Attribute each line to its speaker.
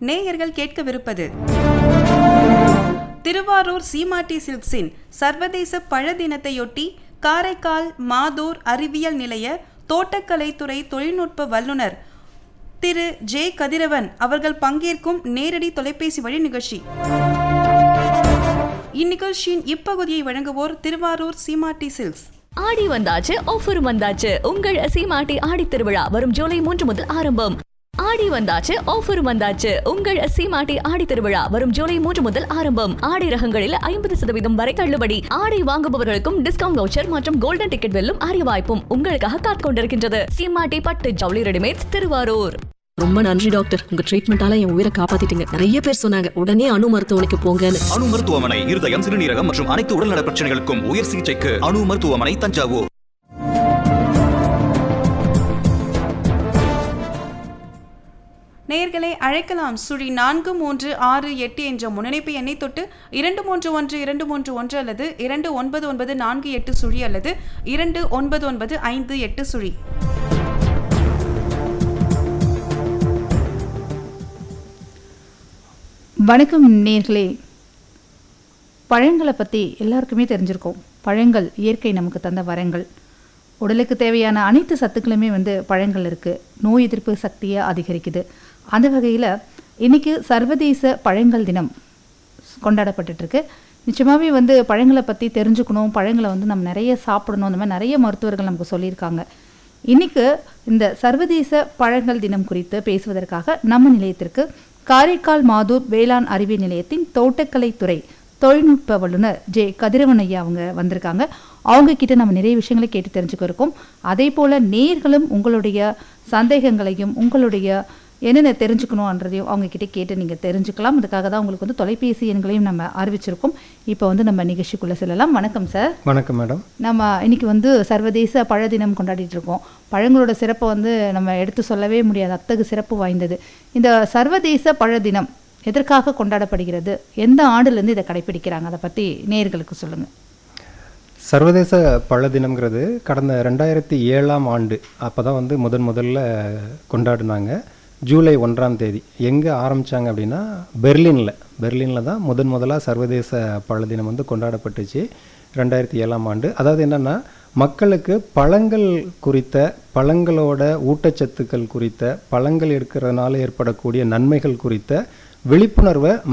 Speaker 1: நேயர்கள் கேட்கவிருப்பது திருவாரூர் சீமாட்டி சில்க்ஸின் சர்வதேச பழ தினத்தையொட்டி காரைக்கால் மாதூர் அறிவியல் நிலைய தோட்டக்கலைத்துறை தொழில்நுட்ப வல்லுநர் திரு ஜே கதிரவன் அவர்கள் பங்கேற்கும் நேரடி தொலைபேசி வழி நிகழ்ச்சி இந்நிகழ்ச்சியின் இப்பகுதியை வழங்குவோர் திருவாரூர் சீமாட்டி சில்க்ஸ்
Speaker 2: ஆடி வந்தாச்சு ஆஃபரும் வந்தாச்சு உங்கள் சீமாட்டி ஆடி திருவிழா வரும் ஜூலை மூன்று முதல் ஆரம்பம் ஆடி வந்தாச்சு ஆஃபரும் வந்தாச்சு உங்கள் சீமாட்டி ஆடி திருவிழா வரும் ஜூலை மூன்று முதல் ஆரம்பம் ஆடி ரகங்களில் ஐம்பது சதவீதம் வரை தள்ளுபடி ஆடை வாங்குபவர்களுக்கும் டிஸ்கவுண்ட் வவுச்சர் மற்றும் கோல்டன் டிக்கெட் வெல்லும் அரிய வாய்ப்பும் உங்களுக்காக காத்துக் கொண்டிருக்கின்றது சீமாட்டி பட்டு ஜவுளி ரெடிமேட்ஸ் திருவாரூர்
Speaker 3: ரொம்ப நன்றி டாக்டர் உங்க ட்ரீட்மெண்டால என் உயிரை காப்பாத்திட்டீங்க நிறைய பேர் சொன்னாங்க உடனே அணு மருத்துவமனைக்கு போங்கன்னு
Speaker 4: அணு மருத்துவமனை இருதயம் சிறுநீரகம் மற்றும் அனைத்து உடல்நல பிரச்சனைகளுக்கும் உயர் சிகிச்சைக்கு அணு மருத்துவமனை தஞ்சாவூர்
Speaker 1: நேயர்களை அழைக்கலாம் சுழி நான்கு மூன்று ஆறு எட்டு என்ற முன்னணிப்பு எண்ணை தொட்டு இரண்டு மூன்று ஒன்று இரண்டு மூன்று ஒன்று அல்லது இரண்டு ஒன்பது ஒன்பது நான்கு எட்டு சுழி அல்லது இரண்டு ஒன்பது ஒன்பது ஐந்து எட்டு சுழி
Speaker 5: வணக்கம் நேர்களே பழங்களை பற்றி எல்லாருக்குமே தெரிஞ்சிருக்கும் பழங்கள் இயற்கை நமக்கு தந்த வரங்கள் உடலுக்கு தேவையான அனைத்து சத்துக்களுமே வந்து பழங்கள் இருக்குது நோய் எதிர்ப்பு சக்தியை அதிகரிக்குது அந்த வகையில் இன்னைக்கு சர்வதேச பழங்கள் தினம் கொண்டாடப்பட்டுட்ருக்கு நிச்சயமாகவே வந்து பழங்களை பற்றி தெரிஞ்சுக்கணும் பழங்களை வந்து நம்ம நிறைய சாப்பிடணும் அந்த மாதிரி நிறைய மருத்துவர்கள் நமக்கு சொல்லியிருக்காங்க இன்னைக்கு இந்த சர்வதேச பழங்கள் தினம் குறித்து பேசுவதற்காக நம்ம நிலையத்திற்கு காரைக்கால் மாதூர் வேளாண் அறிவியல் நிலையத்தின் தோட்டக்கலைத்துறை தொழில்நுட்ப வல்லுநர் ஜே கதிரவன் ஐயா அவங்க வந்திருக்காங்க அவங்க கிட்ட நம்ம நிறைய விஷயங்களை கேட்டு தெரிஞ்சுக்க இருக்கோம் அதே போல நேர்களும் உங்களுடைய சந்தேகங்களையும் உங்களுடைய என்னென்ன தெரிஞ்சுக்கணுன்றதையும் அவங்க கிட்ட கேட்டு நீங்கள் தெரிஞ்சுக்கலாம் அதுக்காக தான் உங்களுக்கு வந்து தொலைபேசி எண்களையும் நம்ம அறிவிச்சிருக்கோம் இப்போ வந்து நம்ம நிகழ்ச்சிக்குள்ளே செல்லலாம் வணக்கம் சார்
Speaker 6: வணக்கம் மேடம்
Speaker 5: நம்ம இன்னைக்கு வந்து சர்வதேச பழ தினம் கொண்டாடிட்டு இருக்கோம் பழங்களோட சிறப்பை வந்து நம்ம எடுத்து சொல்லவே முடியாது அத்தகு சிறப்பு வாய்ந்தது இந்த சர்வதேச பழ தினம் எதற்காக கொண்டாடப்படுகிறது எந்த ஆண்டுலேருந்து இதை கடைபிடிக்கிறாங்க அதை பற்றி நேயர்களுக்கு சொல்லுங்கள்
Speaker 6: சர்வதேச பழ தினம்ங்கிறது கடந்த ரெண்டாயிரத்தி ஏழாம் ஆண்டு அப்போ தான் வந்து முதன் முதல்ல கொண்டாடினாங்க ஜூலை ஒன்றாம் தேதி எங்கே ஆரம்பித்தாங்க அப்படின்னா பெர்லினில் பெர்லினில் தான் முதன் முதலாக சர்வதேச பழ தினம் வந்து கொண்டாடப்பட்டுச்சு ரெண்டாயிரத்தி ஏழாம் ஆண்டு அதாவது என்னென்னா மக்களுக்கு பழங்கள் குறித்த பழங்களோட ஊட்டச்சத்துக்கள் குறித்த பழங்கள் எடுக்கிறதுனால ஏற்படக்கூடிய நன்மைகள் குறித்த விழிப்புணர்வை